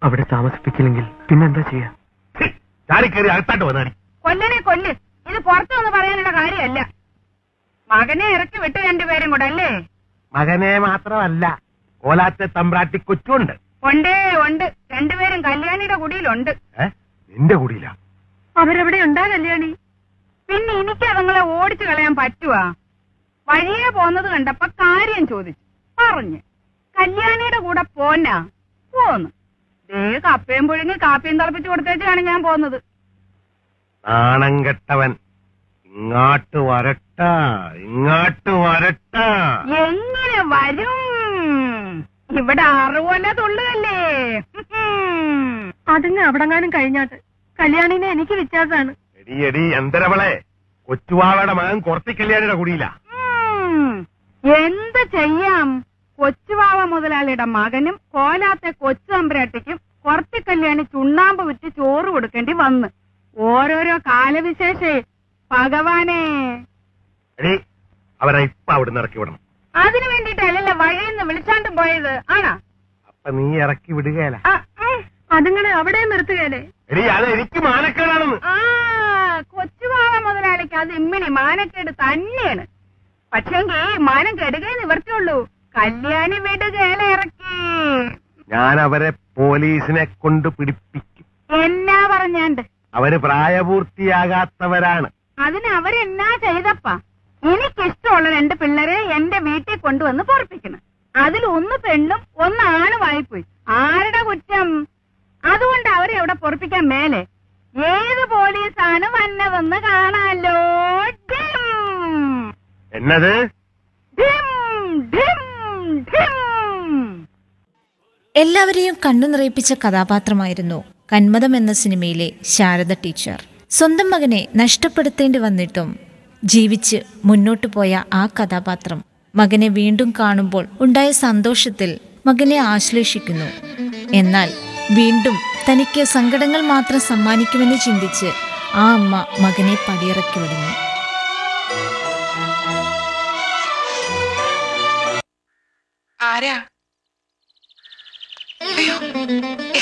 അവിടെ താമസിപ്പിക്കില്ലെങ്കിൽ പിന്നെന്താ ചെയ്യാ ചാടി കയറി അകത്താട്ട് വന്നാടി കൊല്ലനെ കൊല്ല് ഇത് പുറത്തു വന്ന് പറയാനുള്ള കാര്യമല്ല മകനെ ഇറക്കി വിട്ട് രണ്ടുപേരും കൂടെ അല്ലേ മകനെ മാത്രമല്ല കോലാത്തെ തമ്പ്രാട്ടി കൊച്ചുണ്ട് ഉണ്ടേ ഉണ്ട് രണ്ടുപേരും കല്യാണിയുടെ കുടിയിലുണ്ട് ഏ നിന്റെ കൂടിയില്ല അവരെവിടെ ഉണ്ടാ കല്യാണി പിന്നെ എനിക്ക് അതുങ്ങളെ ഓടിച്ചു കളയാൻ പറ്റുവാ വഴിയെ പോന്നത് കണ്ടപ്പോ കാര്യം ചോദിച്ചു പറഞ്ഞു കല്യാണിയുടെ കൂടെ പോന്നാ പോന്ന് ദേ കപ്പയും പുഴുങ്ങി കാപ്പിയും തിളപ്പിച്ച് കൊടുത്തേച്ചാണ് ഞാൻ പോന്നത് നാണം കെട്ടവൻ ഇങ്ങോട്ട് വരട്ട ഇങ്ങോട്ട് വരട്ട എങ്ങനെ വരും ഇവിടെ അറുകൊല തുള്ളുകല്ലേ അതിന് അവിടെങ്ങാനും കഴിഞ്ഞാട്ട് കല്യാണിനെ എനിക്ക് വിശ്വാസാണ് എടി എടി എന്തരവളെ കൊച്ചുവാവയുടെ മകൻ കുറത്തി കല്യാണിയുടെ കുടിയില്ല എന്ത് ചെയ്യാം കൊച്ചുവാവ മുതലാളിയുടെ മകനും കോലാത്തെ കൊച്ചു അമ്പരാട്ടിക്കും കുറത്തി കല്യാണി ചുണ്ണാമ്പ് വിറ്റ് ചോറ് കൊടുക്കേണ്ടി വന്ന് ഓരോരോ കാലവിശേഷേ ഭഗവാനെ എടി അവനെ ഇപ്പൊ അവിടുന്ന് ഇറക്കി വിടണം അതിനു വേണ്ടിട്ടല്ലല്ലോ വഴിയിൽ നിന്ന് വിളിച്ചാണ്ട് പോയത് ആണാ അപ്പൊ നീ ഇറക്കി വിടുകയല്ല അതിങ്ങനെ അവിടെ നിർത്തുകയല്ലേ എടി അത് എനിക്ക് മാനക്കേടാണെന്ന് ആ കൊച്ചുവാവ മുതലാളിക്ക് അത് ഇമ്മിണി മാനക്കേട് തന്നെയാണ് പക്ഷെങ്കിൽ മാനം കെടുകയെ നിവർത്തിയുള്ളൂ കല്യാണി വിടുകയില ഇറക്കി ഞാൻ അവരെ പോലീസിനെ കൊണ്ട് പിടിപ്പിക്കും എന്നാ പറഞ്ഞാണ്ട് അവര് പ്രായപൂർത്തിയാകാത്തവരാണ് അതിന് അവരെന്നാ ചെയ്തപ്പ എനിക്കിഷ്ടമുള്ള രണ്ട് പിള്ളേരെ എന്റെ വീട്ടിൽ കൊണ്ടുവന്ന് പൊറപ്പിക്കണം അതിൽ ഒന്ന് പെണ്ണും ഒന്ന് ആണുമായിപ്പോയി ആരുടെ കുറ്റം അതുകൊണ്ട് അവരെ അവിടെ പൊറപ്പിക്കാൻ മേലെ ഏത് പോലീസാണ് വന്നതെന്ന് കാണാലോ ഡിം. എന്നത് ഡിം, ഡിം, ഡിം. എല്ലാവരെയും കണ്ണു നിറയിപ്പിച്ച കഥാപാത്രമായിരുന്നു കന്മതം എന്ന സിനിമയിലെ ശാരദ ടീച്ചർ സ്വന്തം മകനെ നഷ്ടപ്പെടുത്തേണ്ടി വന്നിട്ടും ജീവിച്ച് മുന്നോട്ടു പോയ ആ കഥാപാത്രം മകനെ വീണ്ടും കാണുമ്പോൾ ഉണ്ടായ സന്തോഷത്തിൽ മകനെ ആശ്ലേഷിക്കുന്നു എന്നാൽ വീണ്ടും തനിക്ക് സങ്കടങ്ങൾ മാത്രം സമ്മാനിക്കുമെന്ന് ചിന്തിച്ച് ആ അമ്മ മകനെ പടിയിറക്കി വിടുന്നു ആരാ അയ്യോ